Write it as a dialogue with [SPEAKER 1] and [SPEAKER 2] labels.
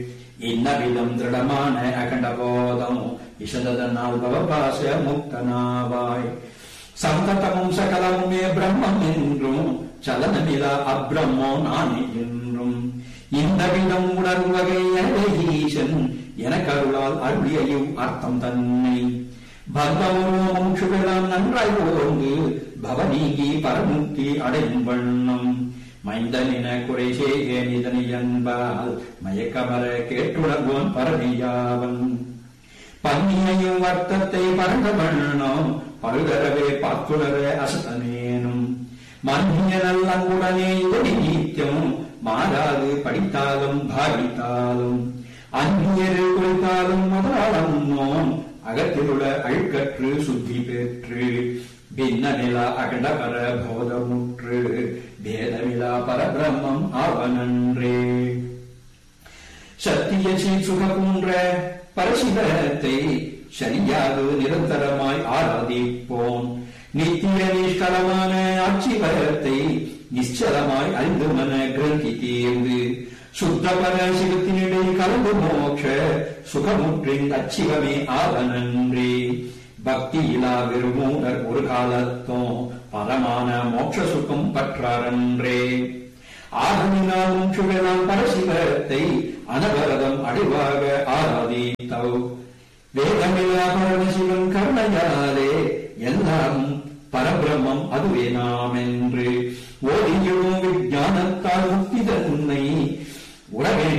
[SPEAKER 1] இன்னவிதம் திருடமான அகண்டபோதம் இசதனால் பவபாச முக்தனாவாய் சந்ததமும் சகலமுமே பிரம்மம் என்றும் சலனமிலா அப்ரம்மோ நானே என்றும் இந்த விதம் உணர்வகை எனவே ஈசன் எனக்கருளால் அருளியையும் அர்த்தம் தன்னை பத்மமும் சுகலாம் நன்றாய் ஓர்ந்து பவநீகி பரமுக்தி அடையும் வண்ணம் மைந்தனின குறை செய்கேன் இதனை என்பால் மயக்கமர கேட்டுணர்வோன் பரணியாவன் பன்னியையும் வர்த்தத்தை பரந்த வண்ணம் பழுதரவே பார்த்துணர அசதனேனும் மன்னிய நல்லங்குடனே இதனை நீத்தியம் மாறாது படித்தாலும் பாவித்தாலும் அந்நியரை குறித்தாலும் முதலாளம் நோம் அகத்திலுள்ள அழுக்கற்று சுத்தி பெற்று பின்ன நிலா அகண்டபர போதமுற்று பேதமிலா பரபிரம்மம் ஆவனன்றே சத்திய சுககுன்ற பரசிவத்தை சரியாக நிரந்தரமாய் ஆராதிப்போம் நித்திய நிஷ்கலமான ஆட்சிவரத்தை நிச்சலமாய் அறிந்து மன கிரந்தி தேர்ந்து சுத்த பரசிவத்தினிடை கலந்து மோட்ச சுகமுற்றின் அச்சிவமே ஆவனன்றே பக்தியிலா விருமூடர் ஒரு காலத்தும் பரமான மோட்ச சுகம் பற்றாரன்றே ஆகமினால் முற்றுகளால் பரசிவத்தை அனவரதம் அடைவாக ஆராதித்தவ் வேதமில்லா பரமசிவன் கருணையாலே எல்லாம் பரபிரம்மம் அதுவே நாம் என்று ஓடியும் விஞ்ஞானத்தால் முக்தித உன்னை உறவே